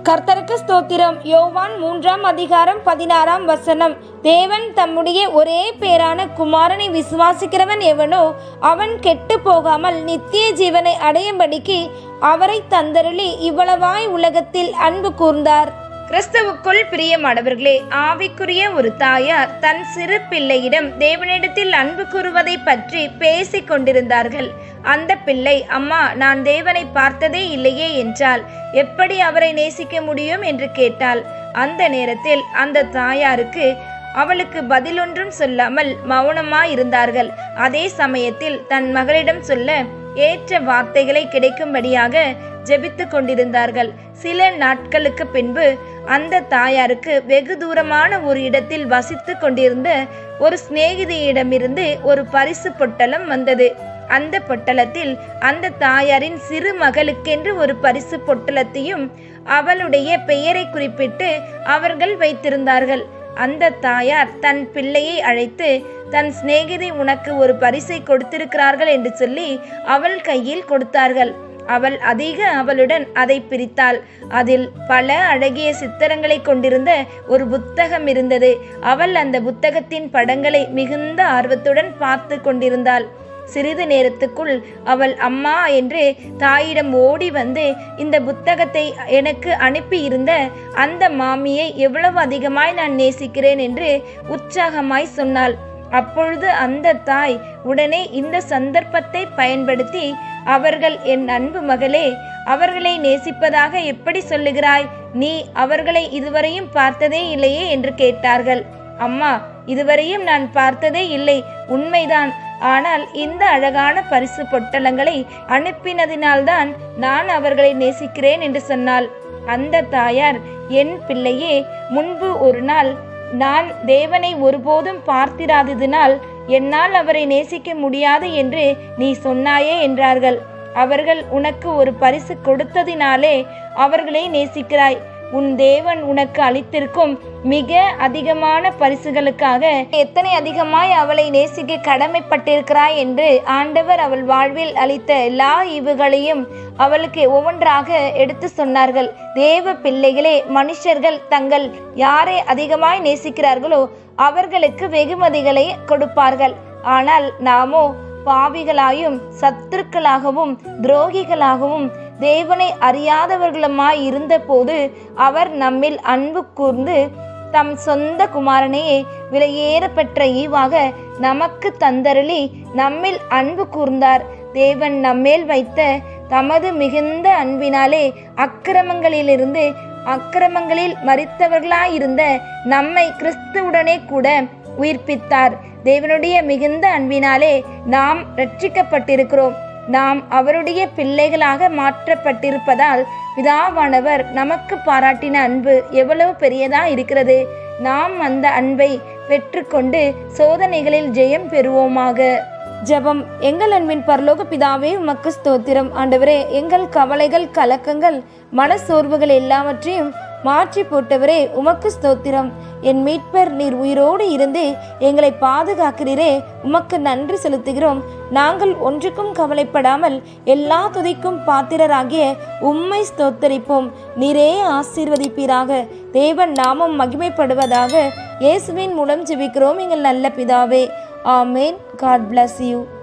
கர்த்தருக்கு ஸ்தோத்திரம் யோவான் மூன்றாம் அதிகாரம் பதினாறாம் வசனம் தேவன் தம்முடைய ஒரே பேரான குமாரனை விசுவாசிக்கிறவன் எவனோ அவன் கெட்டு போகாமல் நித்திய ஜீவனை அடையும்படிக்கு அவரை தந்தருளி இவ்வளவாய் உலகத்தில் அன்பு கூர்ந்தார் கிறிஸ்துவுக்குள் பிரியமானவர்களே ஆவிக்குரிய ஒரு தாயார் தன் சிறு பிள்ளையிடம் தேவனிடத்தில் அன்பு கூறுவதை பற்றி பேசிக் கொண்டிருந்தார்கள் அந்த பிள்ளை அம்மா நான் தேவனை பார்த்ததே இல்லையே என்றால் எப்படி அவரை நேசிக்க முடியும் என்று கேட்டாள் அந்த நேரத்தில் அந்த தாயாருக்கு அவளுக்கு பதிலொன்றும் சொல்லாமல் மௌனமாயிருந்தார்கள் அதே சமயத்தில் தன் மகளிடம் சொல்ல ஏற்ற வார்த்தைகளை கிடைக்கும்படியாக ஜெபித்து கொண்டிருந்தார்கள் சில நாட்களுக்கு பின்பு அந்த தாயாருக்கு வெகு தூரமான ஒரு இடத்தில் வசித்து கொண்டிருந்த ஒரு சிநேகிதியிடமிருந்து ஒரு பரிசு பொட்டலம் வந்தது அந்த பொட்டலத்தில் அந்த தாயாரின் சிறு மகளுக்கென்று ஒரு பரிசு பொட்டலத்தையும் அவளுடைய பெயரை குறிப்பிட்டு அவர்கள் வைத்திருந்தார்கள் அந்த தாயார் தன் பிள்ளையை அழைத்து தன் சிநேகிதி உனக்கு ஒரு பரிசை கொடுத்திருக்கிறார்கள் என்று சொல்லி அவள் கையில் கொடுத்தார்கள் அவள் அதிக அவளுடன் அதை பிரித்தாள் அதில் பல அழகிய சித்திரங்களை கொண்டிருந்த ஒரு புத்தகம் இருந்தது அவள் அந்த புத்தகத்தின் படங்களை மிகுந்த ஆர்வத்துடன் பார்த்து கொண்டிருந்தாள் சிறிது நேரத்துக்குள் அவள் அம்மா என்று தாயிடம் ஓடி வந்து இந்த புத்தகத்தை எனக்கு அனுப்பியிருந்த அந்த மாமியை எவ்வளவு அதிகமாய் நான் நேசிக்கிறேன் என்று உற்சாகமாய் சொன்னாள் அப்பொழுது அந்த தாய் உடனே இந்த சந்தர்ப்பத்தை பயன்படுத்தி அவர்கள் என் அன்பு மகளே அவர்களை நேசிப்பதாக எப்படி சொல்லுகிறாய் நீ அவர்களை இதுவரையும் பார்த்ததே இல்லையே என்று கேட்டார்கள் அம்மா இதுவரையும் நான் பார்த்ததே இல்லை உண்மைதான் ஆனால் இந்த அழகான பரிசு பொட்டலங்களை அனுப்பினதினால்தான் நான் அவர்களை நேசிக்கிறேன் என்று சொன்னாள் அந்த தாயார் என் பிள்ளையே முன்பு ஒரு நாள் நான் தேவனை ஒருபோதும் பார்த்திராததினால் என்னால் அவரை நேசிக்க முடியாது என்று நீ சொன்னாயே என்றார்கள் அவர்கள் உனக்கு ஒரு பரிசு கொடுத்ததினாலே அவர்களை நேசிக்கிறாய் உன் தேவன் உனக்கு அளித்திருக்கும் மிக அதிகமான பரிசுகளுக்காக எத்தனை அதிகமாய் அவளை நேசிக்க கடமைப்பட்டிருக்கிறாய் என்று ஆண்டவர் அவள் வாழ்வில் அளித்த எல்லா ஈவுகளையும் அவளுக்கு ஒவ்வொன்றாக எடுத்து சொன்னார்கள் தேவ பிள்ளைகளே மனுஷர்கள் தங்கள் யாரை அதிகமாய் நேசிக்கிறார்களோ அவர்களுக்கு வெகுமதிகளை கொடுப்பார்கள் ஆனால் நாமோ பாவிகளாயும் சத்துருக்களாகவும் துரோகிகளாகவும் தேவனை அறியாதவர்களுமாய் இருந்தபோது அவர் நம்மில் அன்பு கூர்ந்து தம் சொந்த குமாரனையே விலையேற பெற்ற ஈவாக நமக்கு தந்தருளி நம்மில் அன்பு கூர்ந்தார் தேவன் நம்மேல் வைத்த தமது மிகுந்த அன்பினாலே அக்கிரமங்களிலிருந்து அக்கிரமங்களில் மறித்தவர்களாயிருந்த நம்மை கிறிஸ்துவுடனே கூட உயிர்ப்பித்தார் தேவனுடைய மிகுந்த அன்பினாலே நாம் ரட்சிக்கப்பட்டிருக்கிறோம் நாம் அவருடைய பிள்ளைகளாக மாற்றப்பட்டிருப்பதால் பிதாவானவர் நமக்கு பாராட்டின அன்பு எவ்வளவு பெரியதா இருக்கிறது நாம் அந்த அன்பை பெற்றுக்கொண்டு சோதனைகளில் ஜெயம் பெறுவோமாக ஜெபம் எங்கள் அன்பின் பரலோக பிதாவே உமக்கு ஸ்தோத்திரம் ஆண்டவரே எங்கள் கவலைகள் கலக்கங்கள் மனசோர்வுகள் எல்லாவற்றையும் மாற்றி போட்டவரே உமக்கு ஸ்தோத்திரம் என் மீட்பர் நீர் உயிரோடு இருந்து எங்களை பாதுகாக்கிறீரே உமக்கு நன்றி செலுத்துகிறோம் நாங்கள் ஒன்றுக்கும் கவலைப்படாமல் எல்லா துதிக்கும் பாத்திரராகிய உம்மை ஸ்தோத்தரிப்போம் நீரே ஆசீர்வதிப்பீராக தேவன் நாமம் மகிமைப்படுவதாக இயேசுவின் மூலம் ஜெபிக்கிறோம் எங்கள் நல்ல பிதாவே ஆமேன் காட் bless யூ